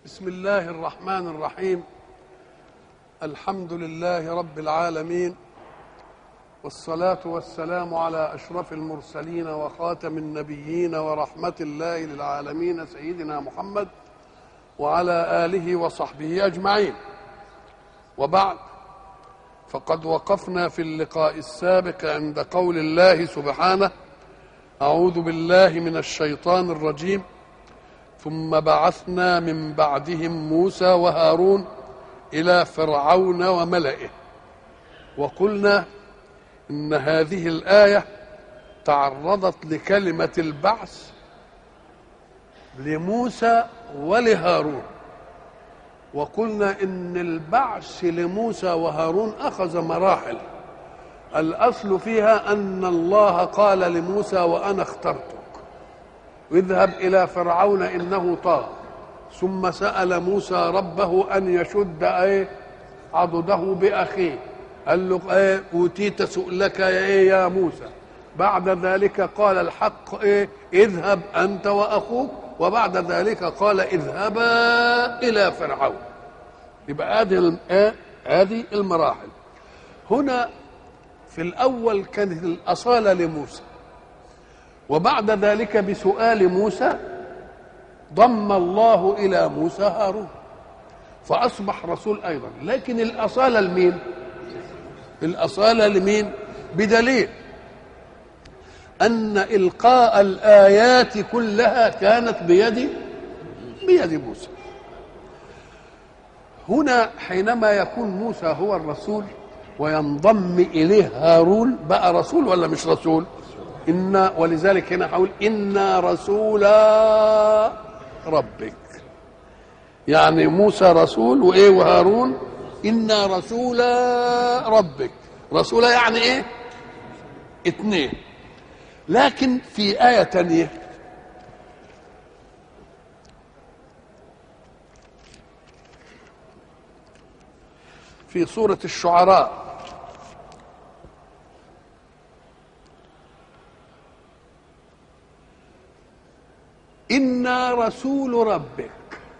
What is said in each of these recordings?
بسم الله الرحمن الرحيم الحمد لله رب العالمين والصلاة والسلام على أشرف المرسلين وخاتم النبيين ورحمة الله للعالمين سيدنا محمد وعلى آله وصحبه أجمعين وبعد فقد وقفنا في اللقاء السابق عند قول الله سبحانه أعوذ بالله من الشيطان الرجيم ثم بعثنا من بعدهم موسى وهارون الى فرعون وملئه وقلنا ان هذه الايه تعرضت لكلمه البعث لموسى ولهارون وقلنا ان البعث لموسى وهارون اخذ مراحل الاصل فيها ان الله قال لموسى وانا اخترتك اذهب الى فرعون انه طاغ ثم سال موسى ربه ان يشد ايه عضده باخيه قال له ايه اوتيت سؤلك يا ايه يا موسى بعد ذلك قال الحق ايه اذهب انت واخوك وبعد ذلك قال اذهبا الى فرعون يبقى هذه ايه هذه المراحل هنا في الاول كانت الاصاله لموسى وبعد ذلك بسؤال موسى ضم الله الى موسى هارون فاصبح رسول ايضا لكن الاصاله لمين الاصاله لمين بدليل ان القاء الايات كلها كانت بيد بيد موسى هنا حينما يكون موسى هو الرسول وينضم اليه هارون بقى رسول ولا مش رسول إنا ولذلك هنا هقول إنا رسولا ربك يعني موسى رسول وإيه وهارون إنا رسولا ربك رسولا يعني إيه اثنين لكن في آية تانية في سورة الشعراء إنا رسول ربك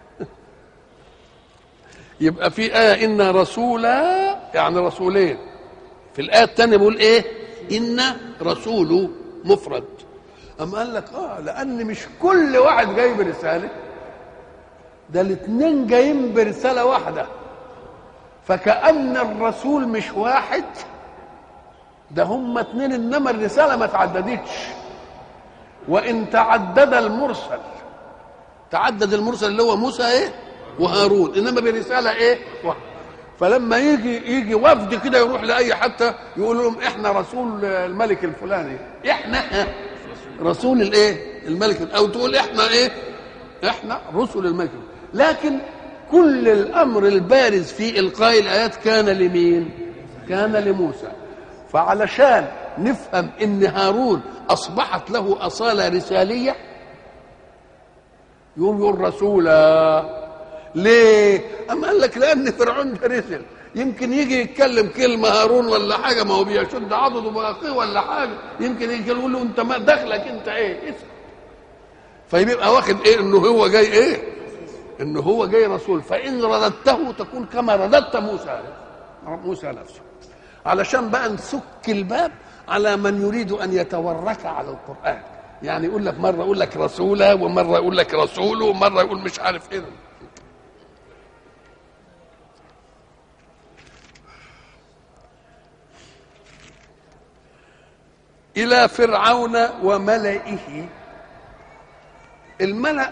يبقى في آية إنا رسولا يعني رسولين في الآية الثانية بيقول إيه إنا رسول مفرد أما قال لك آه لأن مش كل واحد جاي برسالة ده الاثنين جايين برسالة واحدة فكأن الرسول مش واحد ده هم اتنين إنما الرسالة ما تعددتش وان تعدد المرسل تعدد المرسل اللي هو موسى ايه وهارون انما برساله ايه واحد فلما يجي يجي وفد كده يروح لاي حتى يقول لهم احنا رسول الملك الفلاني احنا رسول الايه الملك او تقول احنا ايه احنا رسل الملك لكن كل الامر البارز في القاء الايات كان لمين كان لموسى فعلشان نفهم ان هارون اصبحت له اصاله رساليه يقوم يقول رسولا ليه؟ أم قال لك لأن فرعون ده رسل يمكن يجي يتكلم كلمة هارون ولا حاجة ما هو بيشد عضده بأخيه ولا حاجة يمكن يجي يقول له أنت ما دخلك أنت إيه؟ اسم فيبقى واخد إيه؟ إنه هو جاي إيه؟ إنه هو جاي رسول فإن رددته تكون كما رددت موسى موسى نفسه علشان بقى نسك الباب على من يريد ان يتورك على القران يعني يقول لك مره يقول لك رسوله ومره يقول لك رسوله ومره يقول مش عارف ايه الى فرعون وملئه الملا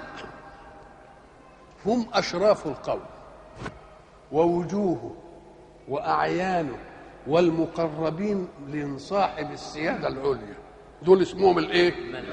هم اشراف القوم ووجوهه واعيانه والمقربين لصاحب السيادة العليا دول اسمهم الايه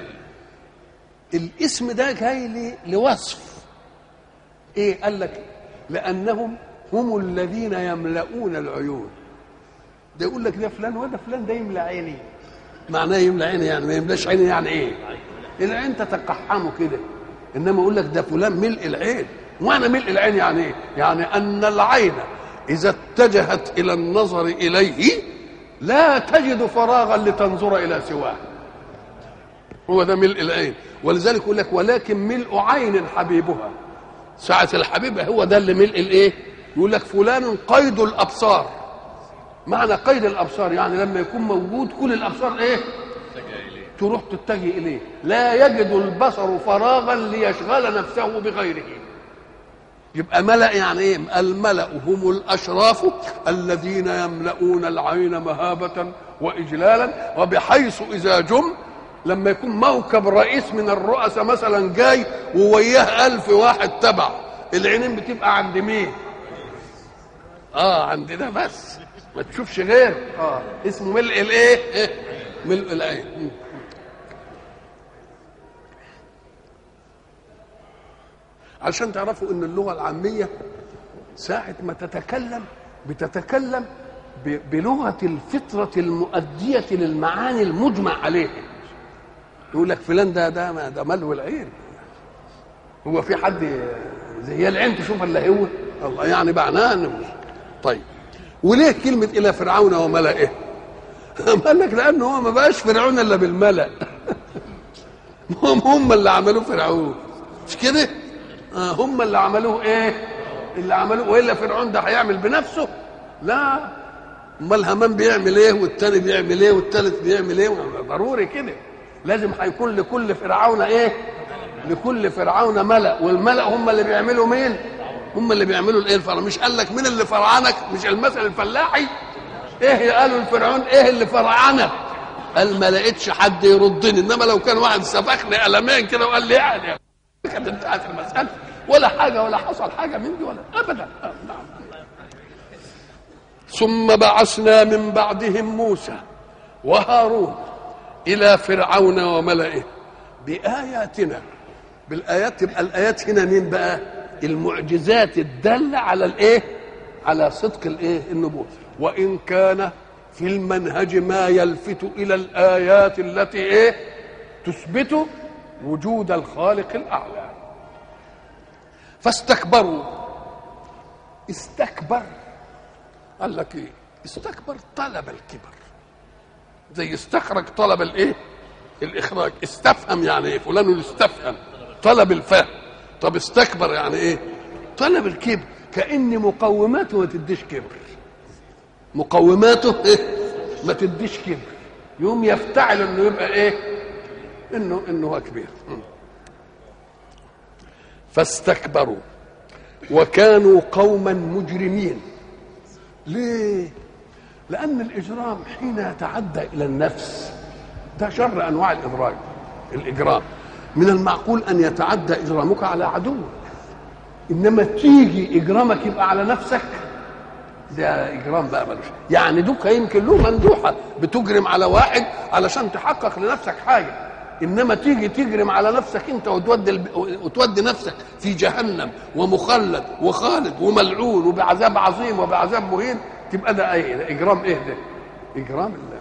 الاسم ده جاي لي لوصف ايه قال لك لانهم هم الذين يملؤون العيون ده يقول لك ده فلان وده فلان ده يملى عيني معناه يملى عيني يعني ما يملاش عيني يعني ايه العين تتقحمه كده انما يقول لك ده فلان ملء العين وانا ملء العين يعني ايه يعني ان العين إذا اتجهت إلى النظر إليه لا تجد فراغا لتنظر إلى سواه هو ده ملء العين ولذلك يقول لك ولكن ملء عين حبيبها ساعة الحبيب هو ده اللي ملء الايه يقول لك فلان قيد الابصار معنى قيد الابصار يعني لما يكون موجود كل الابصار ايه تروح تتجه اليه لا يجد البصر فراغا ليشغل نفسه بغيره يبقى ملأ يعني ايه الملأ هم الاشراف الذين يملؤون العين مهابة واجلالا وبحيث اذا جم لما يكون موكب رئيس من الرؤساء مثلا جاي ووياه ألف واحد تبع العينين بتبقى عند مين اه عند ده بس ما تشوفش غير اه اسمه ملء الايه إيه؟ ملء العين عشان تعرفوا ان اللغه العاميه ساعه ما تتكلم بتتكلم ب- بلغه الفطره المؤديه للمعاني المجمع عليها يقول لك فلان ده ده ما- ده ملو العين هو في حد زي هي العين تشوف الا هو الله يعني معناه انه مش طيب وليه كلمه الى فرعون وملئه قال لك لانه هو ما بقاش فرعون الا بالملأ هم هم اللي عملوه فرعون مش كده آه هم اللي عملوه ايه اللي عملوه والا فرعون ده هيعمل بنفسه لا امال هامان بيعمل ايه والتاني بيعمل ايه والتالت بيعمل ايه ضروري كده لازم هيكون لكل فرعون ايه لكل فرعون ملأ والملأ هم اللي بيعملوا مين هم اللي بيعملوا الايه الفرعون مش قال لك مين اللي فرعنك مش المثل الفلاحي ايه قالوا لفرعون ايه اللي فرعنك قال ما لقيتش حد يردني انما لو كان واحد سبقني قلمين كده وقال لي يعني كانت انتهت المساله ولا حاجه ولا حصل حاجه من دي ولا ابدا آه، نعم ثم بعثنا من بعدهم موسى وهارون الى فرعون وملئه باياتنا بالايات تبقى الايات هنا مين بقى المعجزات الداله على الايه على صدق الايه النبوه وان كان في المنهج ما يلفت الى الايات التي ايه تثبت وجود الخالق الاعلى فاستكبروا استكبر قال لك ايه استكبر طلب الكبر زي استخرج طلب الايه الاخراج استفهم يعني ايه فلان استفهم طلب الفهم طب استكبر يعني ايه طلب الكبر كان مقوماته ما تديش كبر مقوماته إيه؟ ما تديش كبر يوم يفتعل انه يبقى ايه انه انه هو كبير م. فاستكبروا وكانوا قوما مجرمين ليه لان الاجرام حين يتعدى الى النفس ده شر انواع الاضرار الاجرام من المعقول ان يتعدى اجرامك على عدوك انما تيجي اجرامك يبقى على نفسك ده اجرام بقى ملوش يعني دوكا يمكن له مندوحه بتجرم على واحد علشان تحقق لنفسك حاجه انما تيجي تجرم على نفسك انت وتودي الب... وتودي نفسك في جهنم ومخلد وخالد وملعون وبعذاب عظيم وبعذاب مهين تبقى ده ايه ده اجرام ايه ده اجرام الله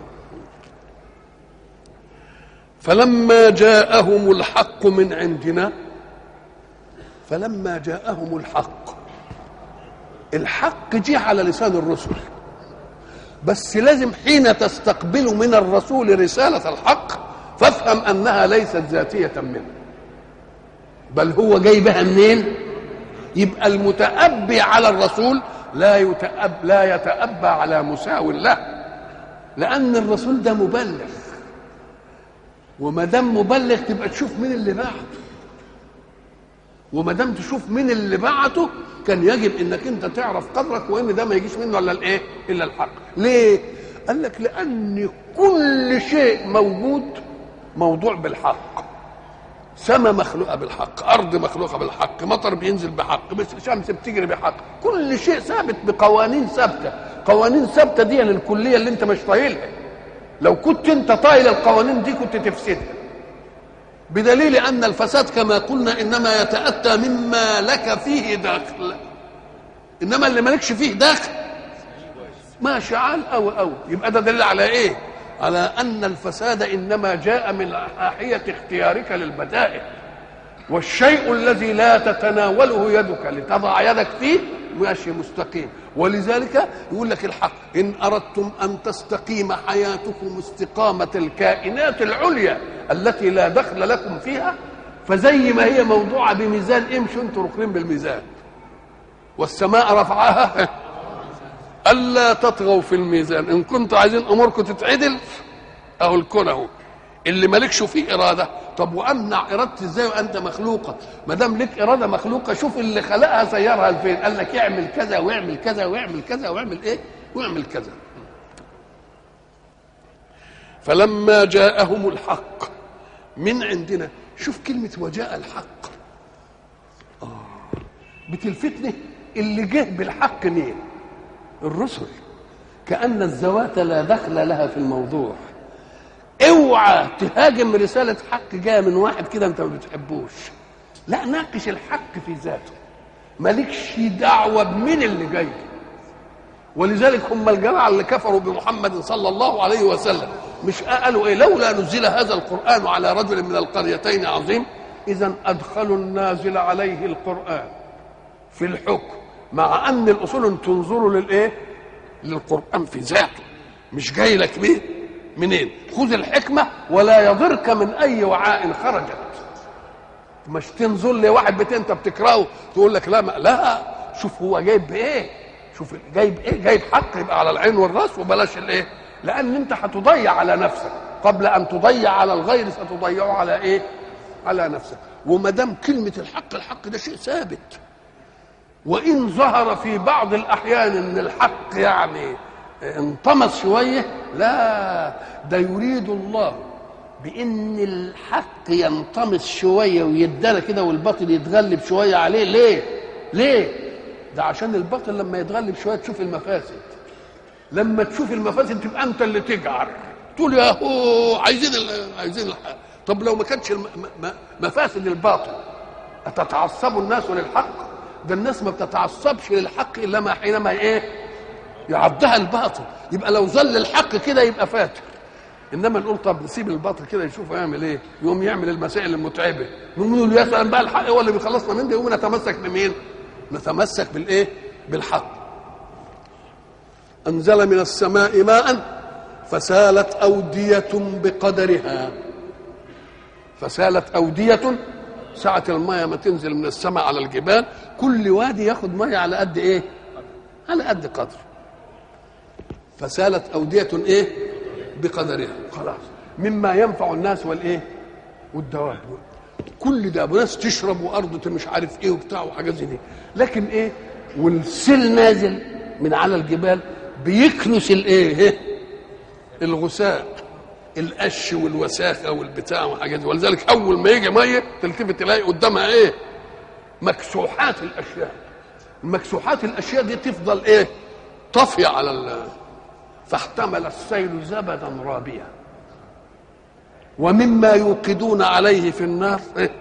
فلما جاءهم الحق من عندنا فلما جاءهم الحق الحق جه على لسان الرسل بس لازم حين تستقبل من الرسول رسالة الحق فافهم أنها ليست ذاتية منه بل هو جاي بها منين يبقى المتأبي على الرسول لا يتأب لا يتأبى على مساو له لأن الرسول ده مبلغ وما دام مبلغ تبقى تشوف مين اللي بعته وما دام تشوف مين اللي بعته كان يجب انك انت تعرف قدرك وان ده ما يجيش منه الا الايه؟ الا الحق. ليه؟ قال لك لان كل شيء موجود موضوع بالحق. سماء مخلوقه بالحق، ارض مخلوقه بالحق، مطر بينزل بحق، بس شمس بتجري بحق، كل شيء ثابت بقوانين ثابته، قوانين ثابته دي للكليه اللي انت مش طايلها. لو كنت انت طايل القوانين دي كنت تفسدها. بدليل ان الفساد كما قلنا انما يتاتى مما لك فيه دخل انما اللي مالكش فيه دخل ماشي عال او او يبقى ده دليل على ايه على ان الفساد انما جاء من ناحيه اختيارك للبدائل والشيء الذي لا تتناوله يدك لتضع يدك فيه ماشي مستقيم ولذلك يقول لك الحق ان اردتم ان تستقيم حياتكم استقامه الكائنات العليا التي لا دخل لكم فيها فزي ما هي موضوعه بميزان امشوا انتوا ركنين بالميزان والسماء رفعها الا تطغوا في الميزان ان كنتوا عايزين اموركم تتعدل اهو الكون اهو اللي مالكش فيه اراده طب وامنع ارادتي ازاي وانت مخلوقه ما دام لك اراده مخلوقه شوف اللي خلقها سيرها لفين قال لك اعمل كذا واعمل كذا واعمل كذا واعمل ايه واعمل كذا فلما جاءهم الحق من عندنا شوف كلمة وجاء الحق آه بتلفتني اللي جه بالحق مين الرسل كأن الذوات لا دخل لها في الموضوع اوعى تهاجم رسالة حق جاية من واحد كده انت ما بتحبوش لا ناقش الحق في ذاته مالكش دعوة بمين اللي جاي ولذلك هم الجماعة اللي كفروا بمحمد صلى الله عليه وسلم مش قالوا ايه لولا نزل هذا القرآن على رجل من القريتين عظيم إذا أدخلوا النازل عليه القرآن في الحكم مع أن الأصول أن تنظروا للإيه؟ للقرآن في ذاته مش جاي لك بيه منين؟ خذ الحكمة ولا يضرك من أي وعاء خرجت مش تنظر لواحد بيت انت بتكرهه تقول لك لا ما لا شوف هو جايب بايه شوف جايب ايه جايب حق يبقى على العين والراس وبلاش الايه لان انت هتضيع على نفسك قبل ان تضيع على الغير ستضيعه على ايه على نفسك وما دام كلمه الحق الحق ده شيء ثابت وان ظهر في بعض الاحيان ان الحق يعني انطمس شويه لا ده يريد الله بان الحق ينطمس شويه ويدانا كده والباطل يتغلب شويه عليه ليه ليه ده عشان الباطل لما يتغلب شويه تشوف المفاسد لما تشوف المفاسد تبقى انت اللي تجعر تقول يا هو عايزين ال- عايزين الحق طب لو ما كانتش الم- م- م- مفاسد الباطل أتتعصب الناس للحق ده الناس ما بتتعصبش للحق الا ما حينما ايه يعضها الباطل يبقى لو ظل الحق كده يبقى فاتر انما نقول طب نسيب الباطل كده يشوف يعمل ايه يقوم يعمل المسائل المتعبه نقوم نقول يا سلام بقى الحق هو اللي بيخلصنا من ده يقوم نتمسك بمين نتمسك بالايه بالحق انزل من السماء ماء فسالت اوديه بقدرها فسالت اوديه ساعة المية ما تنزل من السماء على الجبال كل وادي ياخد مية على قد ايه على قد قدر فسالت أودية ايه بقدرها خلاص مما ينفع الناس والايه والدواب كل ده ناس تشرب وارض مش عارف ايه وبتاع وحاجات زي دي لكن ايه والسيل نازل من على الجبال بيكنس الايه إيه؟ الغثاء القش والوساخه والبتاع وحاجات دي ولذلك اول ما يجي ميه تلتفت تلاقي قدامها ايه مكسوحات الاشياء مكسوحات الاشياء دي تفضل ايه طافيه على ال فاحتمل السيل زبدا رابيا ومما يوقدون عليه في النار إيه؟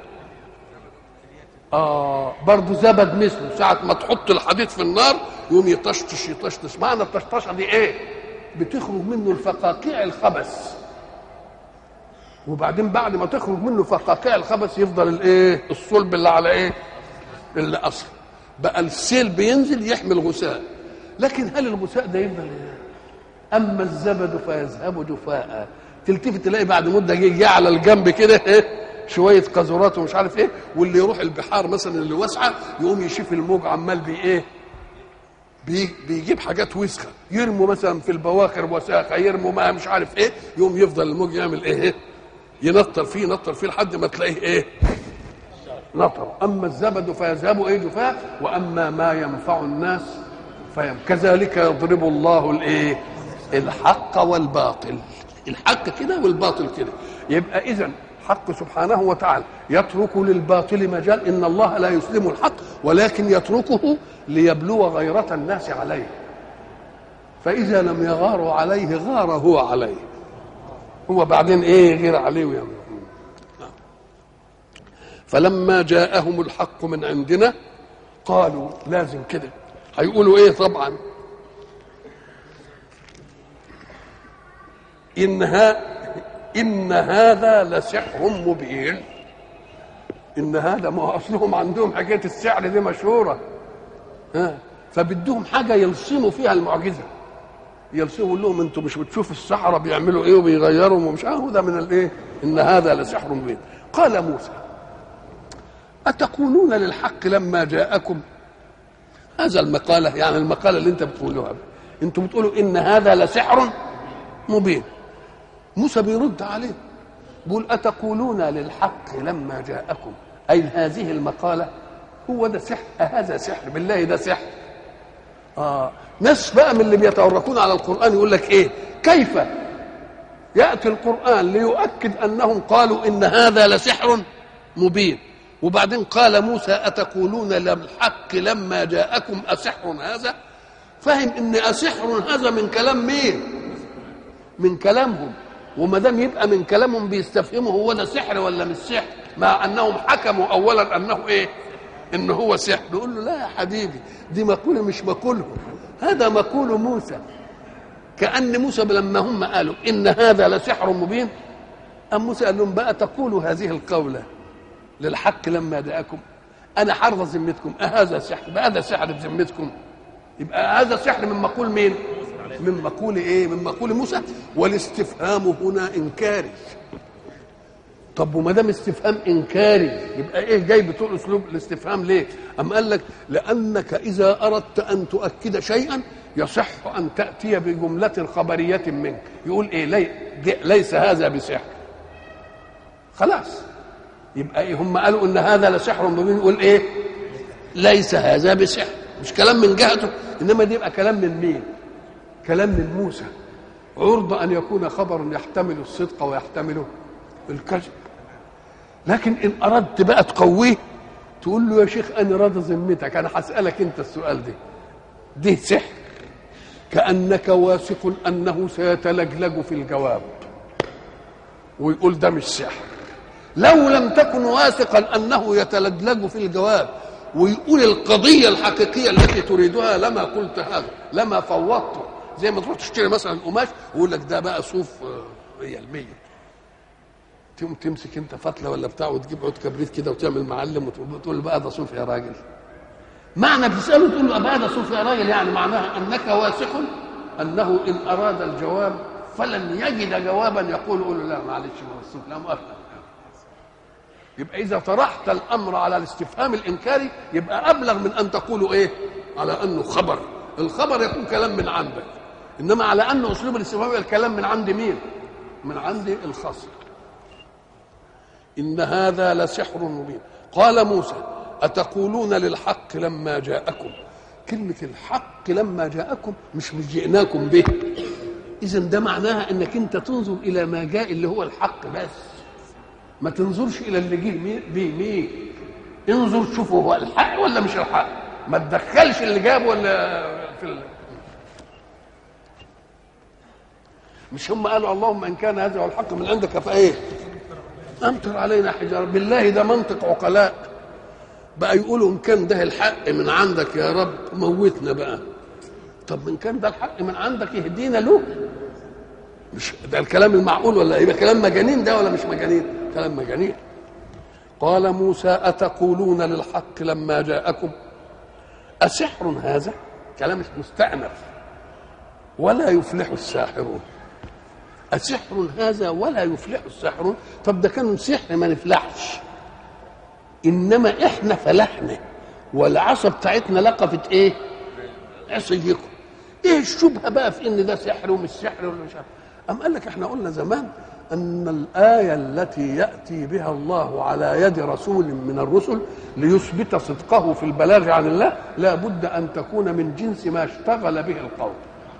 آه برضه زبد مثله ساعة ما تحط الحديد في النار يقوم يطشطش يطشطش معنى الطشطشة دي ايه؟ بتخرج منه الفقاقيع الخبث وبعدين بعد ما تخرج منه فقاقيع الخبث يفضل الايه؟ الصلب اللي على ايه؟ اللي اصل بقى السيل بينزل يحمل غثاء لكن هل الغثاء ده يفضل إيه؟ اما الزبد فيذهب جفاء تلتفت تلاقي بعد مده جه جه على الجنب كده ايه شويه قاذورات ومش عارف ايه واللي يروح البحار مثلا اللي واسعه يقوم يشوف الموج عمال بي ايه بي بيجيب حاجات وسخه يرموا مثلا في البواخر وساخه يرموا ما مش عارف ايه يقوم يفضل الموج يعمل ايه ينطر فيه ينطر فيه لحد ما تلاقيه ايه نطر اما الزبد فيذهب ايه جفاء واما ما ينفع الناس فيم كذلك يضرب الله الايه الحق والباطل الحق كده والباطل كده يبقى اذا حق سبحانه وتعالى يترك للباطل مجال ان الله لا يسلم الحق ولكن يتركه ليبلو غيرة الناس عليه فإذا لم يغاروا عليه غار هو عليه هو بعدين ايه غير عليه ويعمل فلما جاءهم الحق من عندنا قالوا لازم كده هيقولوا ايه طبعا إن, ها إن هذا لسحر مبين إن هذا ما هو أصلهم عندهم حكاية السحر دي مشهورة ها فبدهم حاجة يلصموا فيها المعجزة يلصموا لهم انتوا مش بتشوفوا السحرة بيعملوا ايه وبيغيروا ومش عارف ده من الايه ان هذا لسحر مبين قال موسى أتقولون للحق لما جاءكم هذا المقالة يعني المقالة اللي أنت بتقولوها أنتم بتقولوا إن هذا لسحر مبين موسى بيرد عليه بيقول أتقولون للحق لما جاءكم أي هذه المقالة هو ده سحر هذا سحر بالله ده سحر آه ناس بقى من اللي بيتوركون على القرآن يقول لك إيه كيف يأتي القرآن ليؤكد أنهم قالوا إن هذا لسحر مبين وبعدين قال موسى أتقولون للحق لما جاءكم أسحر هذا فهم إن أسحر هذا من كلام مين من كلامهم وما دام يبقى من كلامهم بيستفهموا هو ده سحر ولا مش سحر مع انهم حكموا اولا انه ايه ان هو سحر نقول له لا يا حبيبي دي مقوله مش مقولهم هذا مقول موسى كان موسى لما هم قالوا ان هذا لسحر مبين ام موسى قال لهم بقى تقولوا هذه القوله للحق لما جاءكم انا حرض ذمتكم أهذا سحر بقى هذا سحر بذمتكم يبقى هذا سحر من مقول مين من مقول ايه من مقول موسى والاستفهام هنا انكاري طب وما دام استفهام انكاري يبقى ايه جاي بتقول اسلوب الاستفهام ليه ام قال لك لانك اذا اردت ان تؤكد شيئا يصح ان تاتي بجمله خبريه منك يقول ايه لي ليس هذا بسحر خلاص يبقى ايه هم قالوا ان هذا لسحر مبين يقول ايه ليس هذا بسحر مش كلام من جهته انما دي يبقى كلام من مين كلام من موسى عرض ان يكون خبر يحتمل الصدق ويحتمل الكذب لكن ان اردت بقى تقويه تقول له يا شيخ انا راضي ذمتك انا هسالك انت السؤال ده دي سحر كانك واثق انه سيتلجلج في الجواب ويقول ده مش سحر لو لم تكن واثقا انه يتلجلج في الجواب ويقول القضيه الحقيقيه التي تريدها لما قلت هذا لما فوضته زي ما تروح تشتري مثلا قماش ويقول لك ده بقى صوف 100% تقوم تمسك انت فتله ولا بتاع وتجيب عود كبريت كده وتعمل معلم وتقول بقى ده صوف يا راجل معنى بتساله تقول له بقى ده صوف يا راجل يعني معناها انك واثق انه ان اراد الجواب فلن يجد جوابا يقول قول له لا معلش ما الصوف لا مؤاخذه يبقى اذا طرحت الامر على الاستفهام الانكاري يبقى ابلغ من ان تقولوا ايه على انه خبر الخبر يكون كلام من عندك انما على ان اسلوب الاستفهام الكلام من عند مين من عند الخصم ان هذا لسحر مبين قال موسى اتقولون للحق لما جاءكم كلمه الحق لما جاءكم مش مش جئناكم به اذا ده معناها انك انت تنظر الى ما جاء اللي هو الحق بس ما تنظرش الى اللي جه بيه مين انظر شوفوا هو الحق ولا مش الحق ما تدخلش اللي جابه ولا في ال... مش هم قالوا اللهم ان كان هذا هو الحق من عندك فايه امطر علينا حجاره بالله ده منطق عقلاء بقى يقولوا ان كان ده الحق من عندك يا رب موتنا بقى طب من كان ده الحق من عندك يهدينا له مش ده الكلام المعقول ولا يبقى كلام مجانين ده ولا مش مجانين كلام مجانين قال موسى أتقولون للحق لما جاءكم أسحر هذا كلام مستأنف ولا يفلح الساحرون أسحر هذا ولا يفلح الساحرون طب ده كانوا سحر ما نفلحش إنما إحنا فلحنا والعصا بتاعتنا لقفت إيه عصيكم إيه الشبهة بقى في إن ده سحر ومش سحر ولا مش عارف أم قال لك إحنا قلنا زمان أن الآية التي يأتي بها الله على يد رسول من الرسل ليثبت صدقه في البلاغ عن الله لا بد أن تكون من جنس ما اشتغل به القوم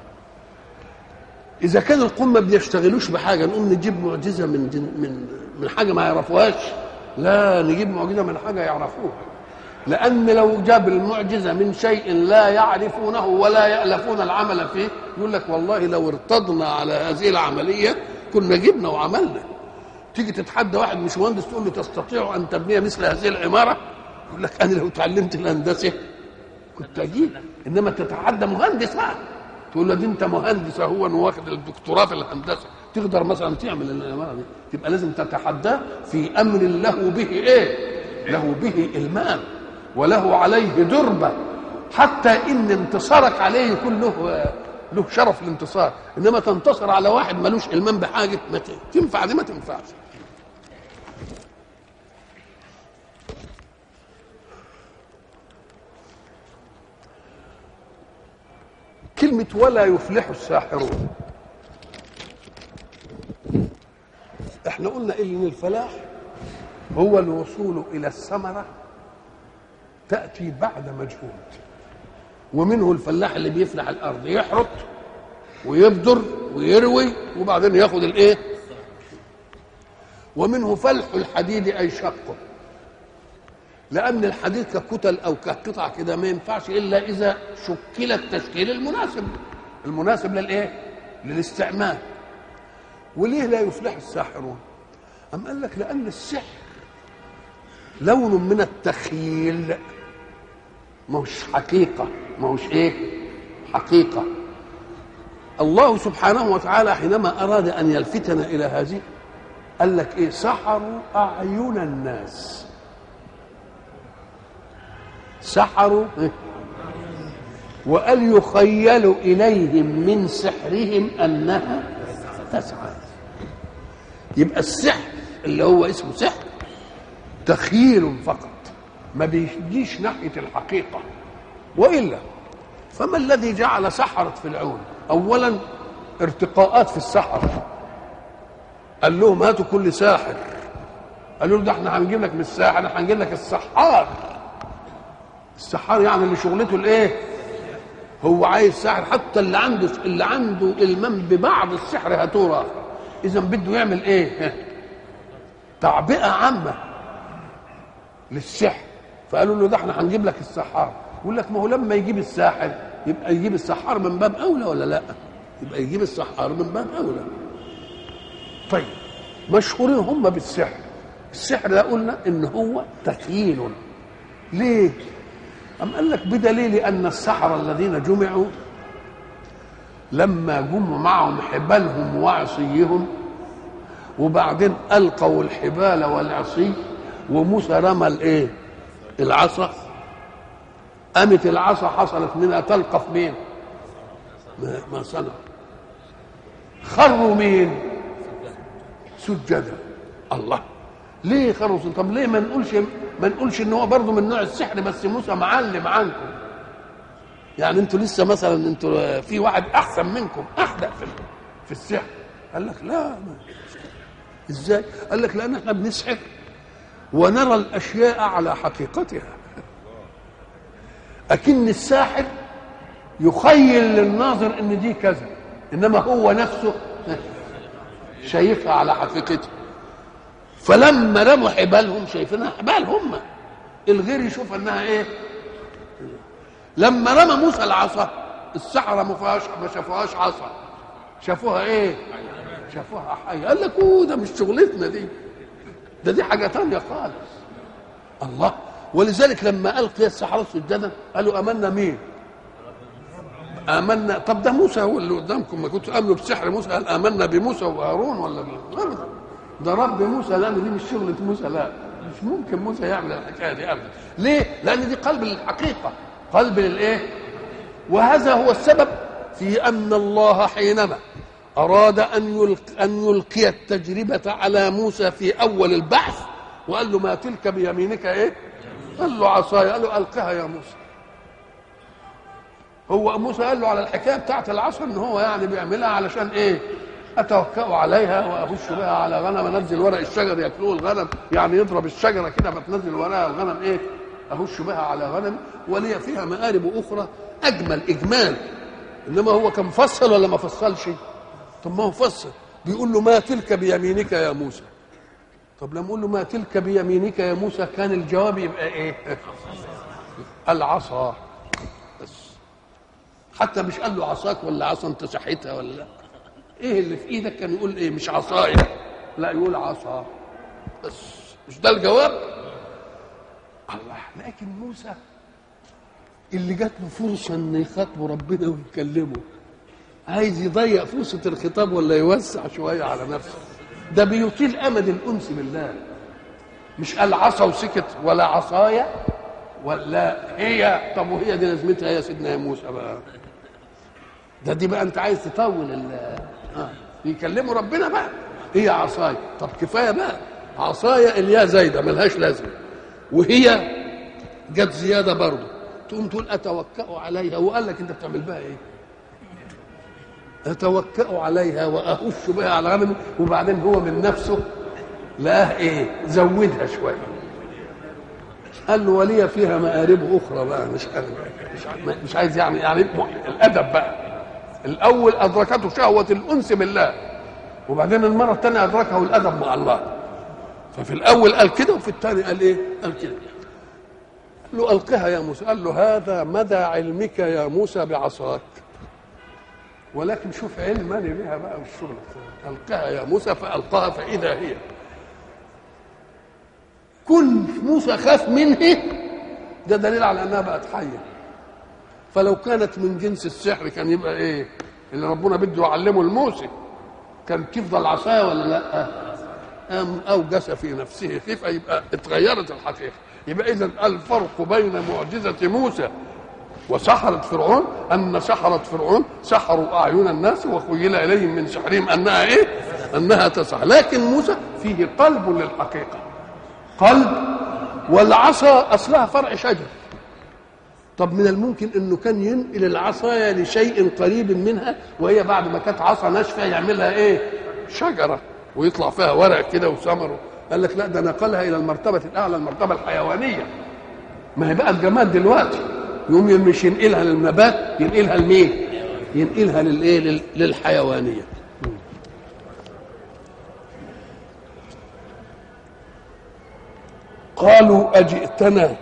إذا كان القوم ما بيشتغلوش بحاجة نقوم نجيب معجزة من جن من من حاجة ما يعرفوهاش لا نجيب معجزة من حاجة يعرفوها لأن لو جاب المعجزة من شيء لا يعرفونه ولا يألفون العمل فيه يقول لك والله لو ارتضنا على هذه العملية كنا جبنا وعملنا تيجي تتحدى واحد مش مهندس تقول له تستطيع ان تبني مثل هذه العماره يقول لك انا لو اتعلمت الهندسه كنت اجيب انما تتحدى مهندس بقى تقول له دي انت مهندس اهو واخد الدكتوراه في الهندسه تقدر مثلا تعمل العماره دي تبقى لازم تتحداه في امر له به ايه؟ له به المام وله عليه دربه حتى ان انتصارك عليه يكون له له شرف الانتصار انما تنتصر على واحد ملوش المام بحاجه ما تنفع دي ما تنفعش كلمة ولا يفلح الساحرون احنا قلنا ان الفلاح هو الوصول الى الثمرة تأتي بعد مجهود ومنه الفلاح اللي بيفلح الارض يحرط ويبذر ويروي وبعدين ياخد الايه ومنه فلح الحديد اي شقه لان الحديد ككتل او كقطع كده ما ينفعش الا اذا شكل التشكيل المناسب المناسب للايه للاستعمال وليه لا يفلح الساحرون أم قال لك لأن السحر لون من التخيل ما هوش حقيقة ما هوش إيه حقيقة الله سبحانه وتعالى حينما أراد أن يلفتنا إلى هذه قال لك إيه سحروا أعين الناس سحروا إيه؟ وقال يخيل إليهم من سحرهم أنها تسعى يبقى السحر اللي هو اسمه سحر تخيل فقط ما بيجيش ناحية الحقيقة وإلا فما الذي جعل سحرة في العون أولا ارتقاءات في السحر قال لهم هاتوا كل ساحر قالوا له ده احنا هنجيب لك من الساحر احنا هنجيب لك السحار السحار يعني اللي شغلته الايه هو عايز ساحر حتى اللي عنده اللي عنده المام ببعض السحر هاتوه اذا بده يعمل ايه تعبئه عامه للسحر فقالوا له ده احنا هنجيب لك السحار يقول لك ما هو لما يجيب الساحر يبقى يجيب السحار من باب اولى ولا لا يبقى يجيب السحار من باب اولى طيب مشهورين هم بالسحر السحر ده قلنا ان هو تخييل ليه أم قال لك بدليل أن السحرة الذين جمعوا لما جمعوا معهم حبالهم وعصيهم وبعدين ألقوا الحبال والعصي وموسى رمى الإيه؟ العصا قامت العصا حصلت منها تلقف مين؟ ما, ما صنع خروا مين؟ سجدا الله ليه خروا سجدا؟ طب ليه ما نقولش ما نقولش ان هو برضه من نوع السحر بس موسى معلم عنكم يعني انتوا لسه مثلا انتوا في واحد احسن منكم احدق في في السحر قال لك لا ما. ازاي قال لك لان احنا بنسحر ونرى الاشياء على حقيقتها اكن الساحر يخيل للناظر ان دي كذا انما هو نفسه شايفها على حقيقتها فلما رموا حبالهم شايفينها حبال هم الغير يشوف انها ايه لما رمى موسى العصا السحرة ما فيهاش ما شافوهاش عصا شافوها ايه شافوها حية قال لك اوه ده مش شغلتنا دي ده دي حاجة تانية خالص الله ولذلك لما ألقي السحرة سجدا قالوا آمنا مين آمنا طب ده موسى هو اللي قدامكم ما كنتوا آمنوا بسحر موسى قال آمنا بموسى وهارون ولا أبدا ده رب موسى لان دي مش شغله موسى لا مش ممكن موسى يعمل الحكايه دي ابدا ليه لان دي قلب للحقيقه قلب للايه وهذا هو السبب في ان الله حينما اراد ان يلقي, أن يلقي التجربه على موسى في اول البحث وقال له ما تلك بيمينك ايه قال له عصاي قال له القها يا موسى هو موسى قال له على الحكايه بتاعت العصا ان هو يعني بيعملها علشان ايه اتوكا عليها واهش بها على غنم انزل ورق الشجر ياكلوه الغنم يعني يضرب الشجره كده فتنزل ورقها الغنم ايه اهش بها على غنم ولي فيها مآرب اخرى اجمل اجمال انما هو كان فصل ولا ما فصلش طب ما هو فصل بيقول له ما تلك بيمينك يا موسى طب لما اقول له ما تلك بيمينك يا موسى كان الجواب يبقى ايه العصا بس حتى مش قال له عصاك ولا عصا انت سحيتها ولا لا ايه اللي في ايدك كان يقول ايه مش عصايا لا يقول عصا بس مش ده الجواب الله لكن موسى اللي جات له فرصه ان يخاطبه ربنا ويكلمه عايز يضيق فرصه الخطاب ولا يوسع شويه على نفسه ده بيطيل امد الانس بالله مش قال عصا وسكت ولا عصايا ولا هي طب وهي دي لازمتها يا سيدنا يا موسى بقى ده دي بقى انت عايز تطول اه بيكلموا ربنا بقى هي عصايا طب كفايه بقى عصايا اليا زايده ملهاش لازمه وهي جت زياده برضه تقوم تقول اتوكا عليها وقال لك انت بتعمل بها ايه اتوكا عليها واهش بها على غنمي وبعدين هو من نفسه لقاه ايه زودها شويه قال له ولي فيها مآرب اخرى بقى مش عارف مش عايز, مش عايز يعني يعني الادب بقى الاول ادركته شهوه الانس بالله وبعدين المره الثانيه ادركه الادب مع الله ففي الاول قال كده وفي الثاني قال ايه قال كده قال له القها يا موسى قال له هذا مدى علمك يا موسى بعصاك ولكن شوف علمني بها بقى والشغل القها يا موسى فالقاها فاذا هي كل موسى خاف منه ده دليل على انها بقت حيه فلو كانت من جنس السحر كان يبقى ايه اللي ربنا بده يعلمه لموسى كان تفضل عصايه ولا لا أم اوجس في نفسه خيفه يبقى اتغيرت الحقيقه يبقى اذا الفرق بين معجزه موسى وسحرة فرعون أن سحرة فرعون سحروا أعين الناس وخيل إليهم من سحرهم أنها إيه؟ أنها تسحر لكن موسى فيه قلب للحقيقة قلب والعصا أصلها فرع شجر طب من الممكن انه كان ينقل العصايه لشيء قريب منها وهي بعد ما كانت عصا ناشفه يعملها ايه؟ شجره ويطلع فيها ورق كده وثمر قال لك لا ده نقلها الى المرتبه الاعلى المرتبه الحيوانيه ما هي بقى الجماد دلوقتي يقوم مش ينقلها للنبات ينقلها لمين؟ ينقلها للايه؟ لل- للحيوانيه قالوا اجئتنا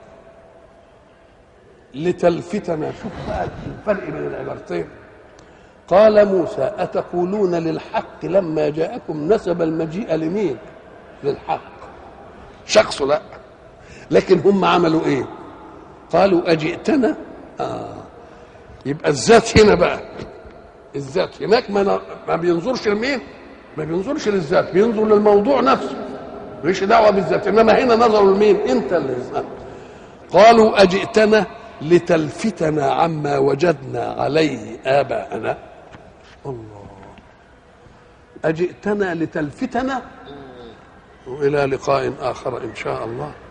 لتلفتنا شوف بقى الفرق بين العبارتين قال موسى أتقولون للحق لما جاءكم نسب المجيء لمين للحق شخص لا لكن هم عملوا ايه قالوا أجئتنا آه يبقى الذات هنا بقى الذات هناك ما, ما بينظرش لمين ما بينظرش للذات بينظر للموضوع نفسه ماليش دعوه بالذات انما هنا نظروا لمين انت اللي قالوا اجئتنا لتلفتنا عما وجدنا عليه اباءنا الله اجئتنا لتلفتنا والى لقاء اخر ان شاء الله